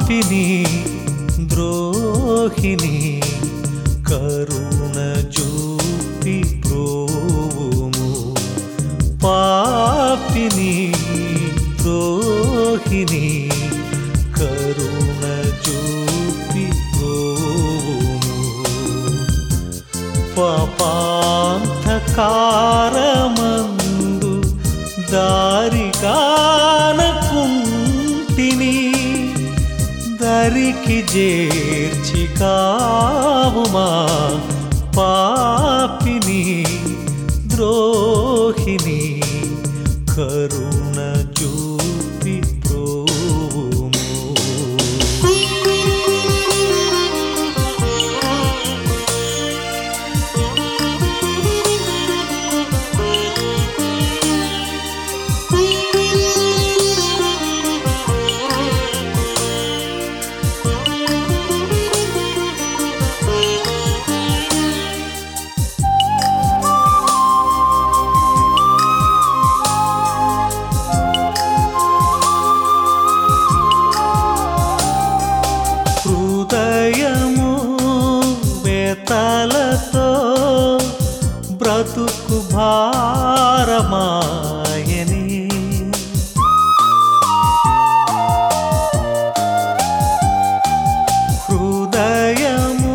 పాపిని ద్రోహిని కరుణ చూపి ప్రోవుము పాపిని ద్రోహిని కరుణ చూపి ప్రోవుము పాపాంధకారమందు దారిగానకుంటిని దరికి చేర్చి కావుమా పాపిని ద్రోహిని కరుణ చూపి ప్రోవుము హృదయము వేతలతో బ్రతుకు భారమాయని హృదయము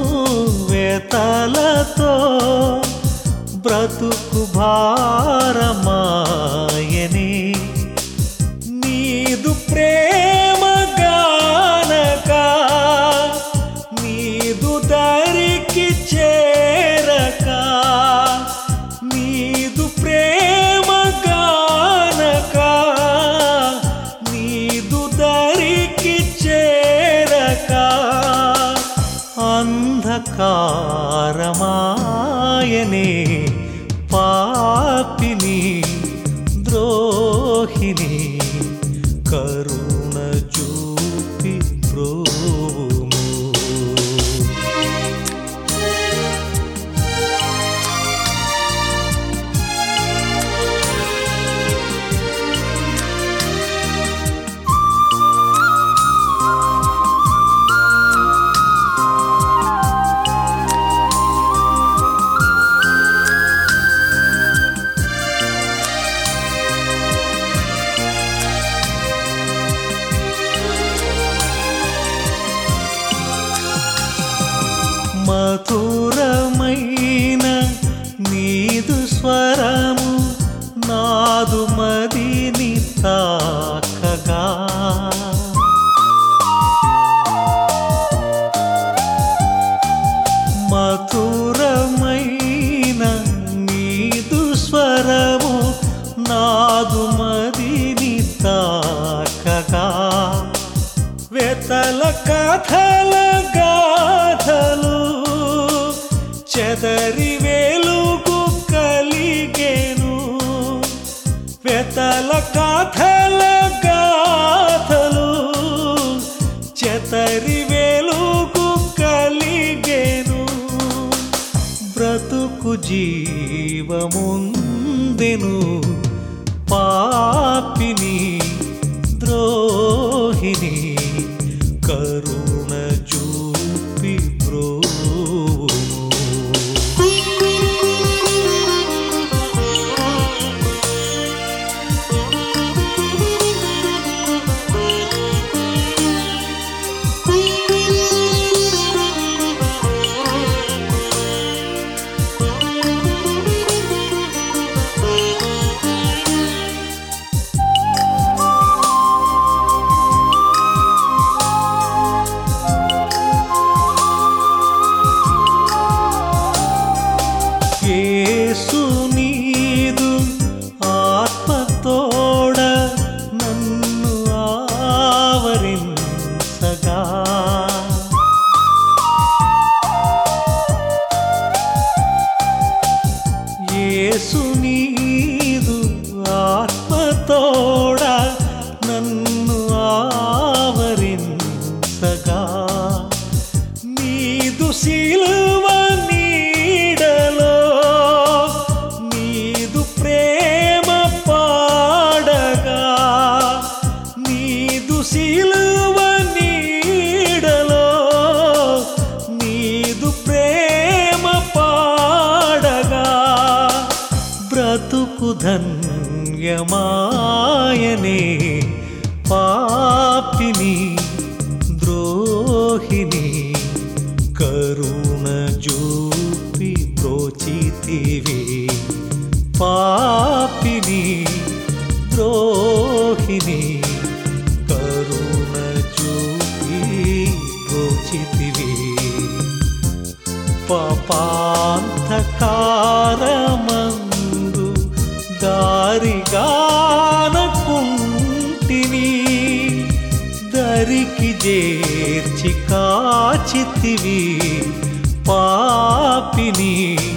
వేతలతో బ్రతుకు భారమాయని నీదు ప్రేమ గానక నీదు దరికి చేరక నీదు ప్రేమ గానక నీదు దరికి చేరక అంధకారమాయనే పాపిని ద్రోహిని కరుణ చూపి ప్రోము మధురమైన నీదు స్వరము నాదు మదిని తాకగా మధురమైన నీదు స్వరము నాదు మదిని తాకగా వెతల కథల గాథలు చెదరి వెలుగు కలిగేను వెతల కథల గాథలు చెదరి వెలుగు కలిగేను బ్రతుకు జీవముందెను పాపిని ద్రోహిని కరుణ చూపి బ్రోవుము పుణ్యమాయనే పాపిని ద్రోహిణి కరుణ జూపి బ్రోచితివి పాపిని ద్రోహిణి కరుణ చూపి బ్రోచితివి పాపాంధకారమందు దారిగానకుంటిని దరికి చేర్చి కాచితివి పాపిని